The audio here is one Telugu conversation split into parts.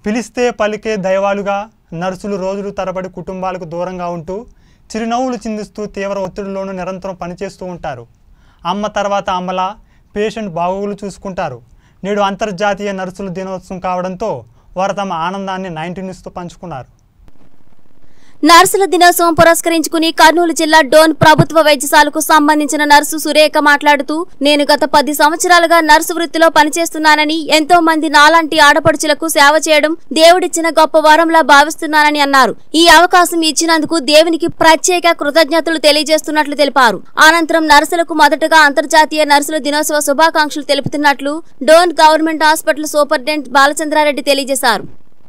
పిలిస్తే పలికే దైవాలుగా నర్సులు రోజులు తరబడి కుటుంబాలకు దూరంగా ఉంటూ చిరునవ్వులు చిందిస్తూ తీవ్ర ఒత్తిడిలోనూ నిరంతరం పనిచేస్తూ ఉంటారు అమ్మ తర్వాత అమ్మలా పేషెంట్ బాగోగులు చూసుకుంటారు నేడు అంతర్జాతీయ నర్సుల దినోత్సవం కావడంతో వారు తమ ఆనందాన్ని నైన్టీ న్యూస్తో పంచుకున్నారు నర్సుల దినోత్సవం పురస్కరించుకుని కర్నూలు జిల్లా డోన్ ప్రభుత్వ వైద్యశాలకు సంబంధించిన నర్సు సురేఖ మాట్లాడుతూ నేను గత పది సంవత్సరాలుగా నర్సు వృత్తిలో పనిచేస్తున్నానని ఎంతో మంది నాలాంటి ఆడపడుచులకు సేవ చేయడం దేవుడిచ్చిన గొప్ప వరంలా భావిస్తున్నానని అన్నారు ఈ అవకాశం ఇచ్చినందుకు దేవునికి ప్రత్యేక కృతజ్ఞతలు తెలియజేస్తున్నట్లు తెలిపారు అనంతరం నర్సులకు మొదటగా అంతర్జాతీయ నర్సుల దినోత్సవ శుభాకాంక్షలు తెలుపుతున్నట్లు Dhone government hospital superintendent Balachandra Reddy తెలియజేశారు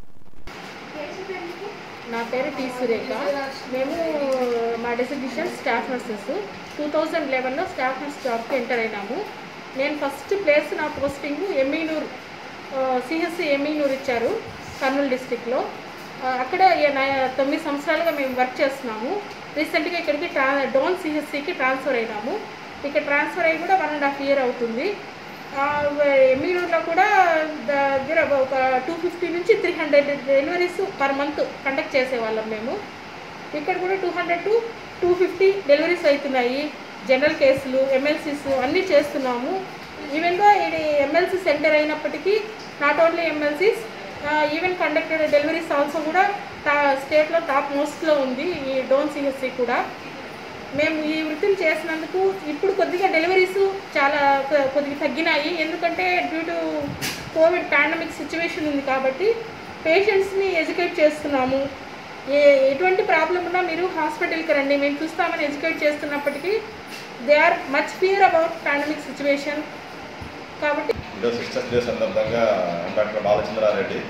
నా పేరు టి సురేఖ మేము మా designation staff nurses two thousand లెవెన్లో స్టాఫ్ నర్స్ జాబ్కి ఎంటర్ అయినాము నేను ఫస్ట్ ప్లేస్ నా పోస్టింగ్ ఎమ్మీనూర్ సిహెచ్సి ఎమ్మీనూర్ ఇచ్చారు కర్నూలు డిస్టిక్లో అక్కడ ఏ- నా- తొమ్మిది సంవత్సరాలుగా మేము వర్క్ చేస్తున్నాము రీసెంట్గా ఇక్కడికి ట్రా డోన్ సిహెచ్సికి ట్రాన్స్ఫర్ అయినాము ఇక్కడ ట్రాన్స్ఫర్ అయ్యి కూడా వన్ అండ్ హాఫ్ ఇయర్ అవుతుంది ఎమ్మీనూర్లో కూడా దగ్గర ఒక టూ ఫిఫ్టీ నుంచి three hundred deliveries per month conduct చేసేవాళ్ళం మేము ఇక్కడ కూడా two hundred to two fifty deliveries అవుతున్నాయి జనరల్ కేసులు ఎమ్మెల్సీస్ అన్నీ చేస్తున్నాము ఈవెన్గా ఇది ఎమ్మెల్సీ సెంటర్ అయినప్పటికీ not only MLCs even conducted deliveries also కూడా టా స్టేట్లో టాప్ మోస్ట్లో ఉంది ఈ డోన్ సిహెచ్సి కూడా మేము ఈ వృత్తిని చేసినందుకు ఇప్పుడు కొద్దిగా డెలివరీస్ చాలా కొ- కొద్దిగా తగ్గినాయి ఎందుకంటే due to COVID pandemic situation ఉంది కాబట్టి పేషెంట్స్ని ఎడ్యుకేట్ చేస్తున్నాము ఏ ఎటువంటి ప్రాబ్లం ఉన్నా మీరు హాస్పిటల్కి రండి మేము చూస్తామని ఎడ్యుకేట్ చేస్తున్నప్పటికీ they are much fear about pandemic situation కాబట్టి ఈరోజు సిస్టర్స్ డే సందర్భంగా డాక్టర్ బాలచంద్రారెడ్డి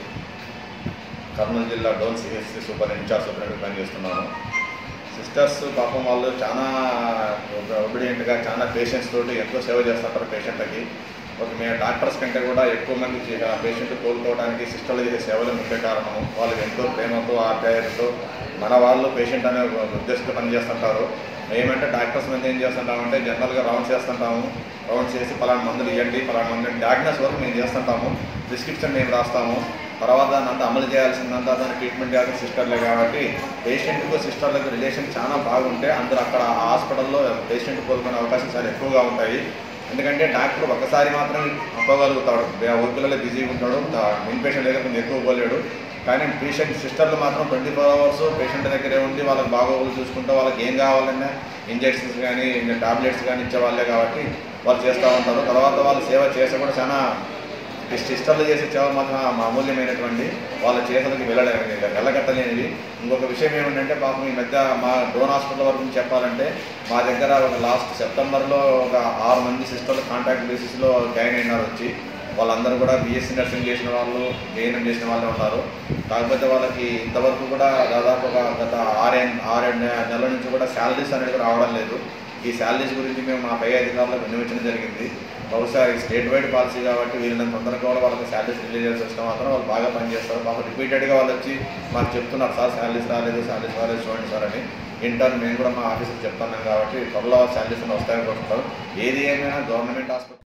కర్నూలు జిల్లా Dhone CHC super incharge superintendent పనిచేస్తున్నాను సిస్టర్స్ పాపం వాళ్ళు చాలా ఒబిడియంట్గా చాలా పేషెంట్స్ తోటి ఎంతో సేవ చేస్తుంటారు పేషెంట్లకి ఒక మేము డాక్టర్స్ కంటే కూడా ఎక్కువ మంది పేషెంట్ కోలుకోవడానికి సిస్టర్లు చేసే సేవలు ముఖ్య కారణము వాళ్ళు ఎంతో ప్రేమతో ఆప్యాయతతో మన వాళ్ళు పేషెంట్ అనే ఉద్దేశంతో పనిచేస్తుంటారు మేమంటే డాక్టర్స్ మీద ఏం చేస్తుంటామంటే జనరల్గా రౌండ్ చేస్తుంటాము రౌండ్ చేసి పలానా మందులు ఇవ్వండి పలానా మందులు డయాగ్నోస్ వరకు మేము చేస్తుంటాము ప్రిస్క్రిప్షన్ మేము రాస్తాము తర్వాత దాన్ని అంతా అమలు చేయాల్సిందంతా దాన్ని ట్రీట్మెంట్ చేయాల్సిన సిస్టర్లే కాబట్టి పేషెంట్కు సిస్టర్లకు రిలేషన్ చాలా బాగుంటే అందరూ అక్కడ ఆ హాస్పిటల్లో పేషెంట్ కోలుకునే అవకాశం చాలా ఎక్కువగా ఉంటాయి ఎందుకంటే డాక్టర్ ఒక్కసారి మాత్రమే అప్పగలుగుతాడు వర్కులలో బిజీగా ఉంటాడు ఇన్ పేషెంట్ దగ్గర కొంచెం ఎక్కువ పోలేడు కానీ పేషెంట్ సిస్టర్లు మాత్రం ట్వంటీ ఫోర్ అవర్స్ పేషెంట్ దగ్గరే ఉండి వాళ్ళకి బాగోగులు చూసుకుంటూ వాళ్ళకి ఏం కావాలన్నా ఇంజెక్షన్స్ కానీ టాబ్లెట్స్ కానీ ఇచ్చే వాళ్ళే కాబట్టి వాళ్ళు చేస్తూ ఉంటారు తర్వాత వాళ్ళు సేవ చేస్తే కూడా చాలా ఈ సిస్టర్లు చేసే సేవ మాత్రం అమూల్యమైనటువంటి వాళ్ళ చేతులకి వెళ్ళ వెళ్ళగట్టలేనివి ఇంకొక విషయం ఏమిటంటే పాపం ఈ మధ్య మా డోన్ హాస్పిటల్ వరకు నుంచి చెప్పాలంటే మా దగ్గర ఒక లాస్ట్ సెప్టెంబర్లో ఒక ఆరు మంది సిస్టర్లు కాంటాక్ట్ బేసిస్లో జాయిన్ అయినారు వచ్చి వాళ్ళందరూ కూడా బీఎస్సీ నర్సింగ్ చేసిన వాళ్ళు జేఎన్ఎం చేసిన వాళ్ళే ఉన్నారు కాకపోతే వాళ్ళకి ఇంతవరకు కూడా దాదాపు ఒక గత ఆరేడు ఆరేడు నె- నెలల నుంచి కూడా శాలరీస్ అనేది రావడం లేదు ఈ శాలరీస్ గురించి మేము మా పై అధికారులకు వినియోగించడం జరిగింది బహుశా ఈ స్టేట్ వైడ్ పాలసీ కాబట్టి వీళ్ళని తొందరగా కూడా వాళ్ళకి శాలరీస్ రిలీజ్ చేసి వస్తే మాత్రం వాళ్ళు బాగా పనిచేస్తారు మాకు రిపీటెడ్గా వాళ్ళు వచ్చి మాకు చెప్తున్నారు సార్ శాలరీస్ రాలేదు శాలరీస్ రాలేదు చూడండి సార్ అని ఇంటర్న్ మేము కూడా మా ఆఫీస్కి చెప్తున్నాం కాబట్టి త్వరలో శాలరీస్ వస్తాయని కోరుకుంటారు ఏది ఏమైనా గవర్నమెంట్ హాస్పిటల్